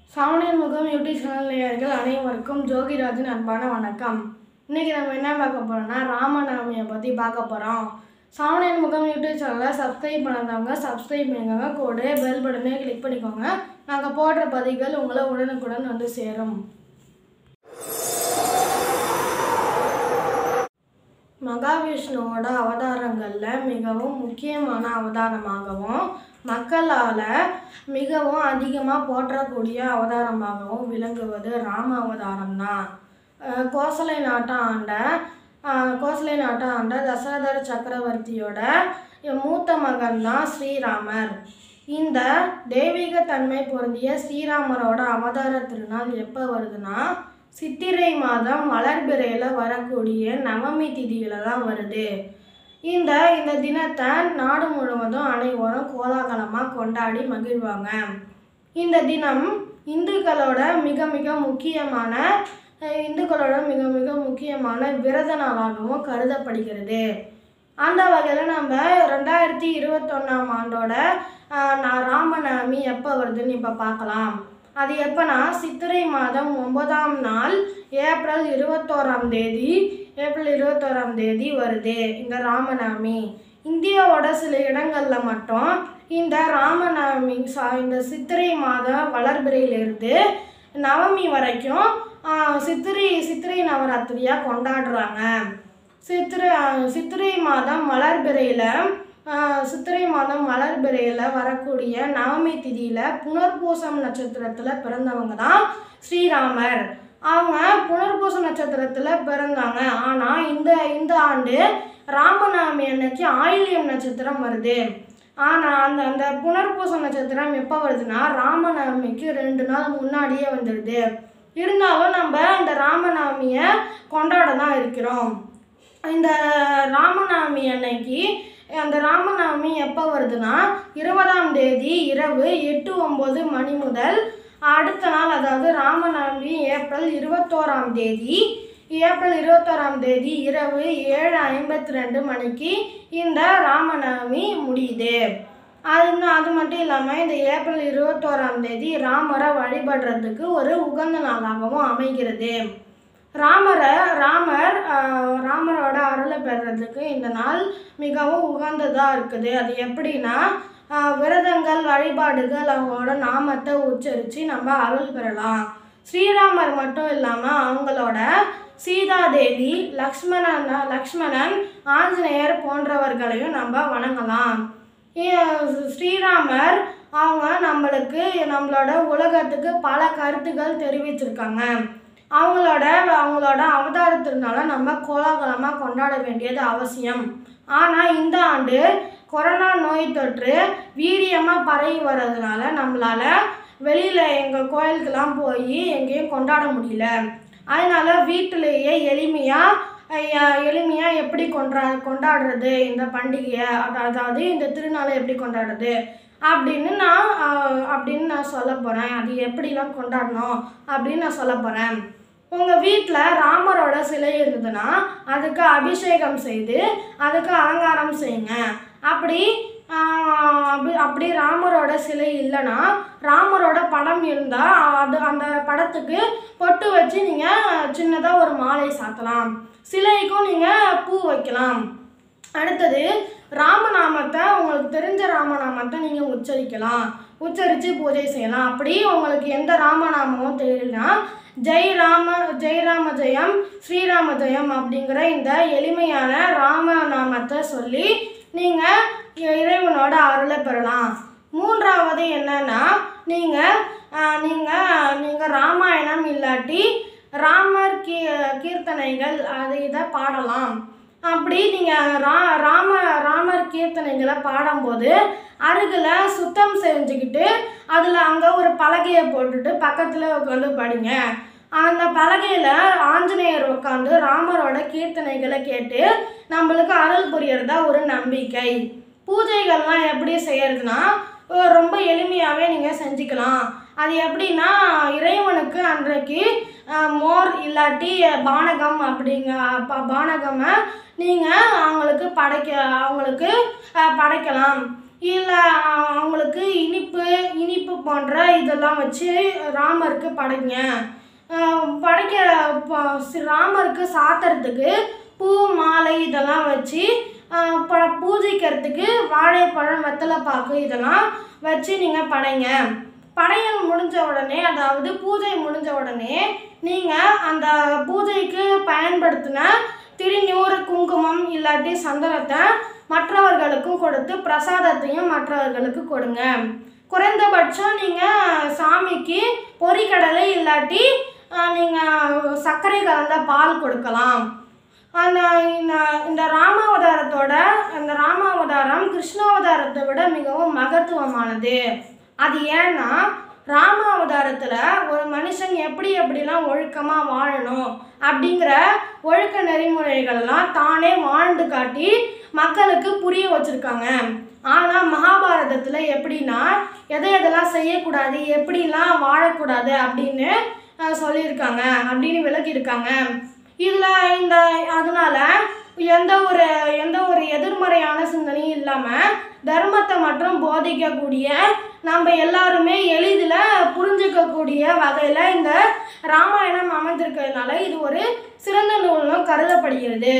சாவணியன் முகம் YouTube channel நேயர்கள் அனைவருக்கும் ஜோகிராஜின் அன்பான வணக்கம் இன்னைக்கு நம்ம என்ன பார்க்க போறோம்னா ராமநவமியை பற்றி பார்க்க போகிறோம் சாவணியன் முகம் யூடியூப் சேனலை சப்ஸ்கிரைப் பண்ணாதவங்க சப்ஸ்கிரைப் பண்ணிக்கோங்க கூட பெல் பட்டனே கிளிக் பண்ணிக்கோங்க நாங்கள் போடுற பதிவுகள் உங்களை உடனுக்குடன் வந்து சேரும் மகாவிஷ்ணுவோட அவதாரங்களில் மிகவும் முக்கியமான அவதாரமாகவும் மக்களால் மிகவும் அதிகமாக போற்றக்கூடிய அவதாரமாகவும் விளங்குவது ராம அவதாரம் தான் கோசலை நாட்டை ஆண்ட அஹ், கோசலை நாட்டை ஆண்ட தசரதர சக்கரவர்த்தியோட மூத்த மகன் தான் ஸ்ரீராமர் இந்த தெய்வீக தன்மை பொருந்திய ஸ்ரீராமரோட அவதார திருநாள் எப்போ வருதுன்னா சித்திரை மாதம் வளர்பிறையில் வரக்கூடிய நவமி திதியில தான் வருது இந்த இந்த தினத்தை நாடு முழுவதும் அனைவரும் கோலாகலமாக கொண்டாடி மகிழ்வாங்க இந்த தினம் இந்துக்களோட மிக மிக முக்கியமான அஹ், இந்துக்களோட மிக மிக முக்கியமான விரத நாளாகவும் கருதப்படுகிறது அந்த வகையில் நம்ம ரெண்டாயிரத்தி இருபத்தொன்னாம் ஆண்டோட ஆஹ், நா- ராமநவமி எப்போ வருதுன்னு இப்போ பார்க்கலாம் அது எப்போனா சித்திரை மாதம் ஒன்பதாம் நாள் ஏப்ரல் இருபத்தோராம் தேதி ஏப்ரல் இருபத்தோராம் தேதி வருது இந்த ராமநவமி இந்தியாவோட சில இடங்களில் மட்டும் இந்த ராமநவமி சா இந்த சித்திரை மாதம் வளர்பிறையிலிருந்து நவமி வரைக்கும் ஆஹ், சித்திரை சித்திரை நவராத்திரியாக கொண்டாடுறாங்க சித்திரை சித்திரை மாதம் வளர்பிறையில் சித்திரை மாதம் வளர்பிறையில் வரக்கூடிய நவமி திதியில் புனர்பூசம் நட்சத்திரத்தில் பிறந்தவங்க தான் ஸ்ரீராமர் அவங்க புனர்பூசம் நட்சத்திரத்தில் பிறந்தாங்க ஆனால் இந்த இந்த ஆண்டு ராமநவமி அன்னைக்கு ஆயில்யம் நட்சத்திரம் வருது ஆனால் அந்த அந்த புனர்பூசம் நட்சத்திரம் எப்போ வருதுன்னா ராமநவமிக்கு ரெண்டு நாள் முன்னாடியே வந்துடுது இருந்தாலும் நம்ம இந்த ராமநவமியை கொண்டாட தான் இருக்கிறோம் இந்த ராமநவமி அன்னைக்கு அந்த ராமநவமி எப்போ வருதுன்னா இருபதாம் தேதி இரவு எட்டு ஒம்பது மணி முதல் அடுத்த நாள் அதாவது ராமநவமி ஏப்ரல் இருபத்தோராம் தேதி ஏப்ரல் இருபத்தோராம் தேதி இரவு ஏழு ஐம்பத்தி ரெண்டு மணிக்கு இந்த ராமநவமி முடியுது அது இன்னும் அது மட்டும் இல்லாமல் இந்த ஏப்ரல் இருபத்தோராம் தேதி ராமரை வழிபடுறதுக்கு ஒரு உகந்த நாளாகவும் அமைகிறது ராமரை ராமர் ஆஹ், ராமரோட அருளை பெறுறதுக்கு இந்த நாள் மிகவும் உகந்ததாக இருக்குது அது எப்படின்னா ஆஹ், விரதங்கள் வழிபாடுகள் அவங்களோட நாமத்தை உச்சரித்து நம்ம அருள் பெறலாம் ஸ்ரீராமர் மட்டும் இல்லாமல் அவங்களோட சீதாதேவி லக்ஷ்மணன் லக்ஷ்மணன் ஆஞ்சநேயர் போன்றவர்களையும் நம்ம வணங்கலாம் ஏ- ஸ்ரீராமர் அவங்க நம்மளுக்கு நம்மளோட உலகத்துக்கு பல கருத்துக்கள் தெரிவிச்சிருக்காங்க அவங்களோட அவங்களோட அவதாரத்தினால நம்ம கோலாகலமாக கொண்டாட வேண்டியது அவசியம் ஆனால் இந்த ஆண்டு கொரோனா நோய் தொற்று வீரியமாக பரவி வர்றதுனால நம்மளால் வெளியில் எங்கள் கோயிலுக்கெல்லாம் போய் எங்கேயும் கொண்டாட முடியல அதனால வீட்டிலேயே எளிமையாக எளிமையாக எப்படி கொண்டா கொண்டாடுறது இந்த பண்டிகையை அத- அதாவது இந்த திருநாளை எப்படி கொண்டாடுறது அப்படின்னு நான் ஆஹ், அப்படின்னு நான் சொல்ல போகிறேன் அது எப்படிலாம் கொண்டாடணும் அப்படின்னு நான் சொல்ல போகிறேன் உங்கள் வீட்டில் ராமரோட சிலை இருந்ததுன்னா அதுக்கு அபிஷேகம் செய்து அதுக்கு அலங்காரம் செய்யுங்க அப்படி ஆஹ், அப்படி அப்படி ராமரோட சிலை இல்லைன்னா ராமரோட படம் இருந்தால் அது அந்த படத்துக்கு பொட்டு வச்சு நீங்கள் சின்னதாக ஒரு மாலை சாத்தலாம் சிலைக்கும் நீங்கள் பூ வைக்கலாம் அடுத்தது ராமநாமத்தை உங்களுக்கு தெரிஞ்ச ராமநாமத்தை நீங்கள் உச்சரிக்கலாம் உச்சரித்து பூஜை செய்யலாம் அப்படி உங்களுக்கு எந்த ராமநாமமும் தெரியலனா ஜெய் ராம ஜெய் ராம ஜெயம் ஸ்ரீராம ஜெயம் அப்படிங்கிற இந்த எளிமையான ராமநாமத்தை சொல்லி நீங்கள் இறைவனோட அருளை பெறலாம் மூன்றாவது என்னன்னா நீங்கள் நீங்கள் நீங்கள் ராமாயணம் இல்லாட்டி ராமர் கீ கீர்த்தனைகள் அது இதை பாடலாம் அப்படி நீங்கள் ரா ராம ராமர் கீர்த்தனைகளை பாடும்போது அருகில் சுத்தம் செஞ்சுக்கிட்டு அதில் அங்கே ஒரு பலகையை போட்டுட்டு பக்கத்தில் உட்காந்து படிங்க அந்த பலகையில் ஆஞ்சநேயர் உட்காந்து ராமரோட கீர்த்தனைகளை கேட்டு நம்மளுக்கு அருள் புரியறதா ஒரு நம்பிக்கை பூஜைகள்லாம் எப்படி செய்யறதுன்னா அஹ் ரொம்ப எளிமையாகவே நீங்கள் செஞ்சுக்கலாம் அது எப்படின்னா இறைவனுக்கு அன்றைக்கு அஹ், மோர் இல்லாட்டி பானகம் அப்படிங்க ப- பானகமை நீங்கள் அவங்களுக்கு படைக்க அவங்களுக்கு அஹ், படைக்கலாம் இல்லை அவங்களுக்கு இனிப்பு இனிப்பு போன்ற இதெல்லாம் வச்சு ராமருக்கு படைங்க ஆஹ் படைக்க ப- சி- ராமருக்கு சாத்துறதுக்கு பூ மாலை இதெல்லாம் வச்சு ஆஹ் ப- பூஜைக்கிறதுக்கு வாழைப்பழம் வெத்தலைப்பாக்கு இதெல்லாம் வச்சு நீங்கள் படைங்க படையல் முடிஞ்ச உடனே அதாவது பூஜை முடிஞ்ச உடனே நீங்கள் அந்த பூஜைக்கு பயன்படுத்தின திருநூறு குங்குமம் இல்லாட்டி சந்தனத்தை மற்றவர்களுக்கும் கொடுத்து பிரசாதத்தையும் மற்றவர்களுக்கு கொடுங்க குறைந்தபட்சம் நீங்கள் சாமிக்கு பொரிக்கடலை இல்லாட்டி நீங்கள் சர்க்கரை கலந்த பால் கொடுக்கலாம் அந்த இந்த இந்த ராமாவதாரத்தோட இந்த ராமாவதாரம் கிருஷ்ணாவதாரத்தை விட மிகவும் மகத்துவமானது அது ஏன்னா ராமாவதாரத்தில் ஒரு மனுஷன் எப்படி எப்படிலாம் ஒழுக்கமாக வாழணும் அப்படிங்கிற ஒழுக்க நெறிமுறைகள்லாம் தானே வாழ்ந்து காட்டி மக்களுக்கு புரிய வச்சுருக்காங்க ஆனால் மகாபாரதத்தில் எப்படின்னா எதை எதெல்லாம் செய்யக்கூடாது எப்படிலாம் வாழக்கூடாது அப்படின்னு அஹ், சொல்லியிருக்காங்க அப்படின்னு விளக்கியிருக்காங்க இதில் இந்த அதனால எந்த ஒரு எந்த ஒரு எதிர்மறையான சிந்தனையும் இல்லாமல் தர்மத்தை மட்டும் போதிக்கக்கூடிய நம்ம எல்லாருமே எளிதில் புரிஞ்சுக்கக்கூடிய வகையில் இந்த ராமாயணம் அமைந்திருக்கிறதுனால இது ஒரு சிறந்த நூலும் கருதப்படுகிறது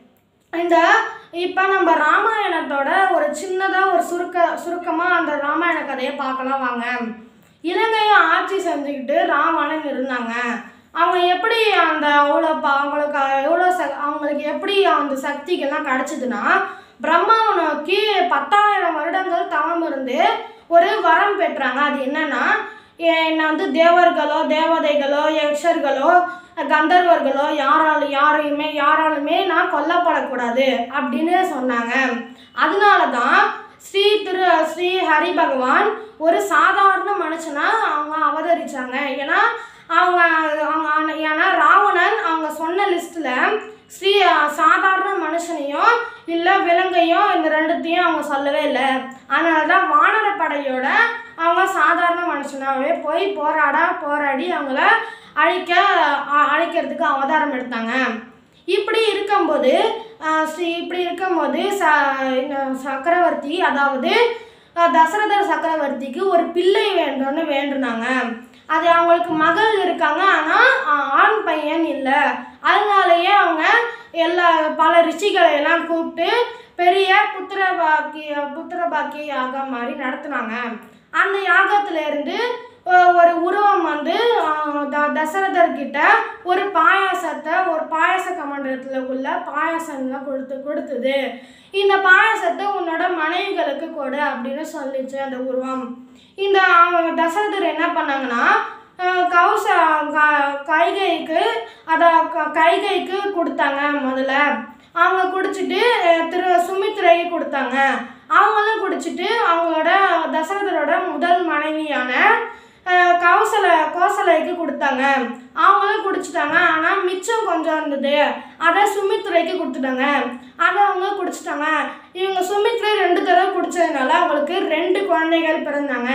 இந்த இப்போ நம்ம ராமாயணத்தோட ஒரு சின்னதாக ஒரு சுருக்க சுருக்கமாக அந்த ராமாயண கதையை பார்க்கலாம் வாங்க இலங்கையை ஆட்சி செஞ்சுக்கிட்டு ராவணன் இருந்தாங்க அவங்க எப்படி அந்த அவ்வளோ ப- அவங்களுக்கு எவ்வளோ ச அவங்களுக்கு எப்படி அந்த சக்திகள்லாம் கிடச்சிதுன்னா பிரம்மாவை நோக்கி பத்தாயிரம் வருடங்கள் தவம் இருந்து ஒரு வரம் பெற்றாங்க அது என்னன்னா என்னை வந்து தேவர்களோ தேவதைகளோ யக்ஷர்களோ கந்தர்வர்களோ யாராலும் யாரையுமே யாராலுமே நான் கொல்லப்படக்கூடாது அப்படின்னு சொன்னாங்க அதனால தான் ஸ்ரீ திரு ஸ்ரீ ஹரி பகவான் ஒரு சாதாரண மனுஷனா அவங்க அவதரிச்சாங்க ஏன்னா அவங்க அவங்க ஏன்னா ராவணன் அவங்க சொன்ன லிஸ்ட்டில் ஸ்ரீ சாதாரண மனுஷனையும் இல்லை விலங்கையும் இந்த ரெண்டுத்தையும் அவங்க சொல்லவே இல்லை அதனால தான் வானர படையோட அவங்க சாதாரண மனுஷனாவே போய் போராட போராடி அவங்கள அழிக்க அ- அழிக்கிறதுக்கு அவதாரம் எடுத்தாங்க இப்படி இருக்கும்போது ஆஹ் ஸ்ரீ இப்படி இருக்கும்போது ச இந்த சக்கரவர்த்தி அதாவது ஆஹ் தசரதர் சக்கரவர்த்திக்கு ஒரு பிள்ளை வேண்டும்னு வேண்டுனாங்க அது அவங்களுக்கு மகள் இருக்காங்க ஆனால் ஆண் பையன் இல்லை அதனாலயே அவங்க எல்லா பல ரிஷிகளை எல்லாம் கூப்பிட்டு பெரிய புத்திர பாக்கிய புத்திர பாக்கிய யாகம் மாதிரி நடத்துனாங்க அந்த யாகத்துல இருந்து ஒ- ஒரு உருவம் வந்து ஆஹ், த தசரதர் கிட்ட ஒரு பாயாசத்தை ஒரு பாயாச கமண்டலத்தில் உள்ள பாயாசம்லாம் கொடுத்து கொடுத்தது இந்த பாயாசத்தை உன்னோட மனைவிகளுக்கு கொடு அப்படின்னு சொல்லிச்சு அந்த உருவம் இந்த அவங்க தசரதர் என்ன பண்ணாங்கன்னா ஆஹ், கௌச க- கைகைக்கு அதை க- கைகைக்கு கொடுத்தாங்க முதல்ல அவங்க குடிச்சிட்டு அஹ், திரு சுமித்ரைக்கு கொடுத்தாங்க அவங்களும் குடிச்சிட்டு அவங்களோட தசரதரோட முதல் மனைவியான அஹ், கௌசல கோசலைக்கு கொடுத்தாங்க அவங்களும் குடிச்சிட்டாங்க ஆனால் மிச்சம் கொஞ்சம் இருந்தது அதை சுமித்ரைக்கு கொடுத்துட்டாங்க அதை அவங்க குடிச்சிட்டாங்க இவங்க சுமித்ரை ரெண்டு தடவை குடிச்சதுனால அவங்களுக்கு ரெண்டு குழந்தைகள் பிறந்தாங்க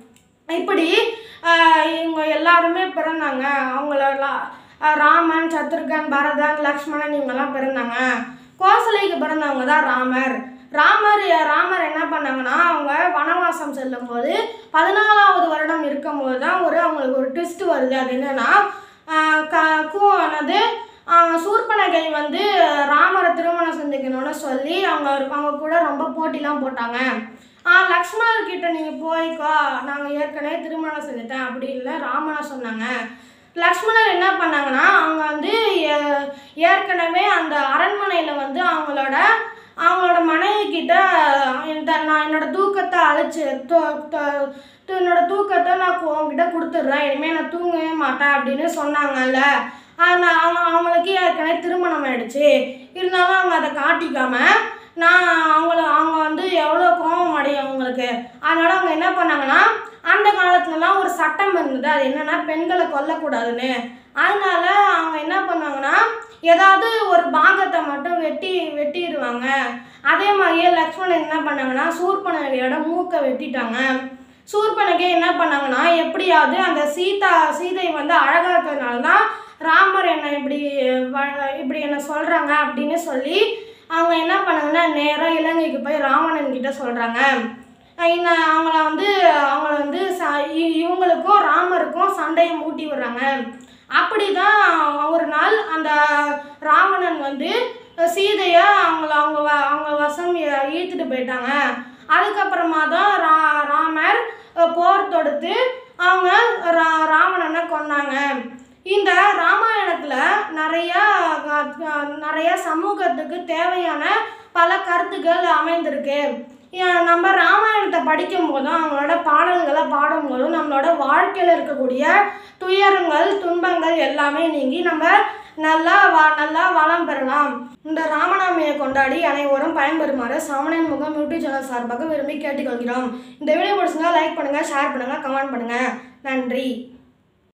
இப்படி ஆஹ், இவங்க எல்லாருமே பிறந்தாங்க அவங்களெல்லாம் ஆஹ், ராமன் சத்ருகன் பரதன் லக்ஷ்மணன் இவங்கெல்லாம் பிறந்தாங்க கோசலைக்கு பிறந்தவங்க தான் ராமர் ராமர் ராமர் என்ன பண்ணாங்கன்னா அவங்க வனவாசம் செல்லும்போது பதினாலாவது வருடம் இருக்கும்போது தான் ஒரு அவங்களுக்கு ஒரு ட்விஸ்ட் வருது அது என்னன்னா ஆஹ், க கூ என்னது ஆஹ், சூர்பனகை வந்து ராமரை திருமணம் செஞ்சுக்கணும்னு சொல்லி அவங்க அவங்க கூட ரொம்ப போட்டிலாம் போட்டாங்க ஆ லக்ஷ்மணர் கிட்ட நீங்கள் போய்க்கோ நாங்கள் ஏற்கனவே திருமணம் செஞ்சுட்டேன் அப்படி இல்லை ராமனை சொன்னாங்க லக்ஷ்மணர் என்ன பண்ணாங்கன்னா அவங்க வந்து ஏ- ஏற்கனவே அந்த அரண்மனையில் வந்து அவங்களோட அவங்களோட மனைவி கிட்ட இந்த நான் என்னோட தூக்கத்தை அழைச்சி தூ- தூ- தூ- என்னோட தூக்கத்தை நான் கு- உங்ககிட்ட கொடுத்துட்றேன் இனிமேல் நான் தூங்கவே மாட்டேன் அப்படின்னு சொன்னாங்கல்ல ஆனால் அவங்க அவங்களுக்கு ஏற்கனவே திருமணம் ஆயிடுச்சு இருந்தாலும் அவங்க அதை காட்டிக்காம நான் அவங்கள அவங்க வந்து எவ்வளோ கோபம் அடையும் அவங்களுக்கு அதனால அவங்க என்ன பண்ணாங்கன்னா அந்த காலத்துலலாம் ஒரு சட்டம் இருந்தது அது என்னன்னா பெண்களை கொல்லக்கூடாதுன்னு அதனால அவங்க என்ன பண்ணாங்கன்னா ஏதாவது ஒரு பாகத்தை மட்டும் வெட்டி வெட்டிடுவாங்க அதே மாதிரியே லக்ஷ்மணன் என்ன பண்ணாங்கன்னா சூர்பனகையோட மூக்கை வெட்டிட்டாங்க சூர்பனகை என்ன பண்ணாங்கன்னா எப்படியாவது அந்த சீதா சீதை வந்து அழகா இருக்கிறதுனால தான் ராமர் என்னை இப்படி வ- இப்படி என்ன சொல்றாங்க அப்படின்னு சொல்லி அவங்க என்ன பண்ணாங்கன்னா நேராக இலங்கைக்கு போய் ராவணன் கிட்ட சொல்றாங்க இந்த அவங்கள வந்து அவங்கள வந்து ச இ- இவங்களுக்கும் ராமருக்கும் சண்டையை மூட்டி விடுறாங்க அப்படி தான் ஒரு நாள் அந்த ராவணன் வந்து சீதையை அவங்கள அவங்க வ- அவங்க வசம் இ- இழுத்துட்டு போயிட்டாங்க அதுக்கப்புறமா தான் ரா ராமர் அஹ், போர் தொடுத்து அவங்க ரா ராவணனை கொன்னாங்க இந்த ராமாயணத்தில் நிறையா அஹ், அஹ், நிறைய சமூகத்துக்கு தேவையான பல கருத்துக்கள் அமைந்திருக்கு ஏன் நம்ம ராமாயணத்தை படிக்கும் போதும் அவங்களோட பாடல்களை பாடும்போதும் நம்மளோட வாழ்க்கையில் இருக்கக்கூடிய துயரங்கள் துன்பங்கள் எல்லாமே நீங்கி நம்ம நல்லா வா நல்லா வளம் பெறலாம் இந்த ராமநாமியை கொண்டாடி அனைவரும் பயன்பெறுமாறு சாமணன் முகம் யூடியூப் சேனல் சார்பாக விரும்பி கேட்டுக்கொள்கிறோம் இந்த வீடியோ பிடிச்சிருந்தா லைக் பண்ணுங்கள் ஷேர் பண்ணுங்கள் கமெண்ட் பண்ணுங்கள் நன்றி